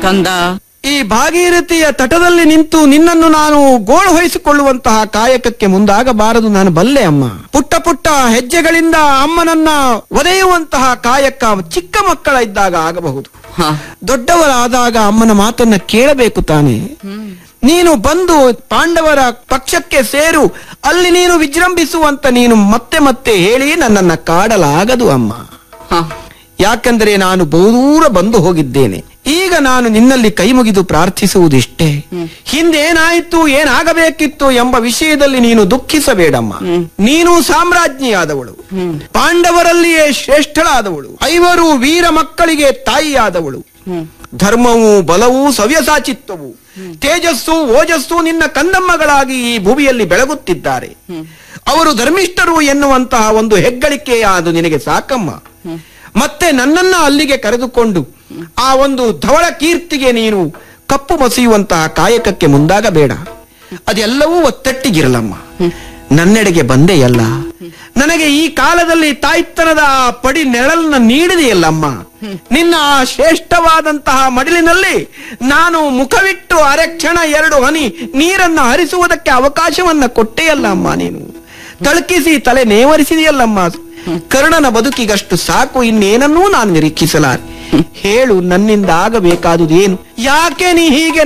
ಕಂದ ಈ ಭಾಗೀರಥಿಯ ತಟದಲ್ಲಿ ನಿಂತು ನಿನ್ನನ್ನು ನಾನು ಗೋಳು ಹೊಯ್ಸಿಕೊಳ್ಳುವಂತಹ ಕಾಯಕಕ್ಕೆ ಮುಂದಾಗಬಾರದು ನಾನು ಬಲ್ಲೆ ಅಮ್ಮ ಪುಟ್ಟ ಪುಟ್ಟ ಹೆಜ್ಜೆಗಳಿಂದ ಅಮ್ಮನನ್ನ ಒದೆಯುವಂತಹ ಕಾಯಕ ಚಿಕ್ಕ ಮಕ್ಕಳ ಇದ್ದಾಗ ಆಗಬಹುದು ಹ ದೊಡ್ಡವರಾದಾಗ ಅಮ್ಮನ ಮಾತನ್ನ ಕೇಳಬೇಕು ತಾನೆ ನೀನು ಬಂದು ಪಾಂಡವರ ಪಕ್ಷಕ್ಕೆ ಸೇರು ಅಲ್ಲಿ ನೀನು ವಿಜೃಂಭಿಸುವಂತ ನೀನು ಮತ್ತೆ ಮತ್ತೆ ಹೇಳಿ ನನ್ನನ್ನ ಕಾಡಲಾಗದು ಅಮ್ಮ ಹ ಯಾಕಂದರೆ ನಾನು ಬಹುದೂರ ಬಂದು ಹೋಗಿದ್ದೇನೆ ಈಗ ನಾನು ನಿನ್ನಲ್ಲಿ ಕೈ ಮುಗಿದು ಪ್ರಾರ್ಥಿಸುವುದಿಷ್ಟೇ ಹಿಂದೇನಾಯಿತು ಏನಾಗಬೇಕಿತ್ತು ಎಂಬ ವಿಷಯದಲ್ಲಿ ನೀನು ದುಃಖಿಸಬೇಡಮ್ಮ ನೀನು ಸಾಮ್ರಾಜ್ಞಿಯಾದವಳು ಪಾಂಡವರಲ್ಲಿಯೇ ಶ್ರೇಷ್ಠಳಾದವಳು ಐವರು ವೀರ ಮಕ್ಕಳಿಗೆ ತಾಯಿಯಾದವಳು ಧರ್ಮವು ಬಲವು ಸವ್ಯಸಾಚಿತ್ವವು ತೇಜಸ್ಸು ಓಜಸ್ಸು ನಿನ್ನ ಕಂದಮ್ಮಗಳಾಗಿ ಈ ಭೂಮಿಯಲ್ಲಿ ಬೆಳಗುತ್ತಿದ್ದಾರೆ ಅವರು ಧರ್ಮಿಷ್ಠರು ಎನ್ನುವಂತಹ ಒಂದು ಹೆಗ್ಗಳಿಕೆಯ ಅದು ನಿನಗೆ ಸಾಕಮ್ಮ ಮತ್ತೆ ನನ್ನನ್ನ ಅಲ್ಲಿಗೆ ಕರೆದುಕೊಂಡು ಆ ಒಂದು ಧವಳ ಕೀರ್ತಿಗೆ ನೀನು ಕಪ್ಪು ಮಸಿಯುವಂತಹ ಕಾಯಕಕ್ಕೆ ಮುಂದಾಗಬೇಡ ಅದೆಲ್ಲವೂ ಒತ್ತಟ್ಟಿಗಿರಲಮ್ಮ ನನ್ನೆಡೆಗೆ ಬಂದೆಯಲ್ಲ ನನಗೆ ಈ ಕಾಲದಲ್ಲಿ ತಾಯ್ತನದ ಆ ಪಡಿ ನೆರಳನ್ನ ನೀಡಿದೆಯಲ್ಲಮ್ಮ ನಿನ್ನ ಆ ಶ್ರೇಷ್ಠವಾದಂತಹ ಮಡಿಲಿನಲ್ಲಿ ನಾನು ಮುಖವಿಟ್ಟು ಅರೆಕ್ಷಣ ಎರಡು ಹನಿ ನೀರನ್ನ ಹರಿಸುವುದಕ್ಕೆ ಅವಕಾಶವನ್ನ ಕೊಟ್ಟೆಯಲ್ಲ ಅಮ್ಮ ನೀನು ತಳಕಿಸಿ ತಲೆ ನೇವರಿಸಿದೆಯಲ್ಲಮ್ಮ ಕರ್ಣನ ಬದುಕಿಗಷ್ಟು ಸಾಕು ಇನ್ನೇನನ್ನೂ ನಾನು ನಿರೀಕ್ಷಿಸಲಾರೆ ಹೇಳು ನನ್ನಿಂದ ಆಗಬೇಕಾದುದೇನು ಯಾಕೆ ನೀ ಹೀಗೆ